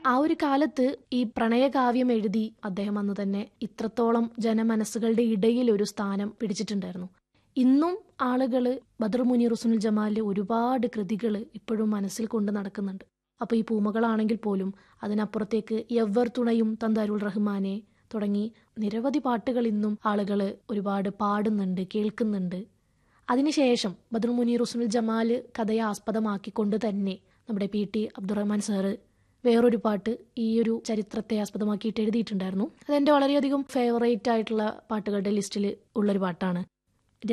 ആ ഒരു കാലത്ത് ഈ പ്രണയകാവ്യം എഴുതി അദ്ദേഹം അന്ന് തന്നെ ഇത്രത്തോളം ജനമനസ്സുകളുടെ ഇടയിൽ ഒരു സ്ഥാനം പിടിച്ചിട്ടുണ്ടായിരുന്നു ഇന്നും ആളുകൾ ബദർ മുനീർ ഹുസ്നുൽ ജമാലിലെ ഒരുപാട് കൃതികൾ ഇപ്പോഴും മനസ്സിൽ കൊണ്ട് നടക്കുന്നുണ്ട് അപ്പോൾ ഈ പൂമകളാണെങ്കിൽ പോലും അതിനപ്പുറത്തേക്ക് എവർ തുണയും തന്താരുൾ റഹ്മാനെ തുടങ്ങി നിരവധി പാട്ടുകൾ ഇന്നും ആളുകൾ ഒരുപാട് പാടുന്നുണ്ട് കേൾക്കുന്നുണ്ട് അതിനുശേഷം ബദർ മുനീർ ഹുസ്നുൽ ജമാൽ കഥയെ ആസ്പദമാക്കിക്കൊണ്ട് തന്നെ നമ്മുടെ പി ടി അബ്ദുറഹ്മാൻ സാറ് വേറൊരു പാട്ട് ഈ ഒരു ചരിത്രത്തെ ആസ്പദമാക്കിയിട്ട് എഴുതിയിട്ടുണ്ടായിരുന്നു അതെന്റെ വളരെയധികം ഫേവറേറ്റ് ആയിട്ടുള്ള പാട്ടുകളുടെ ലിസ്റ്റിൽ ഉള്ളൊരു പാട്ടാണ്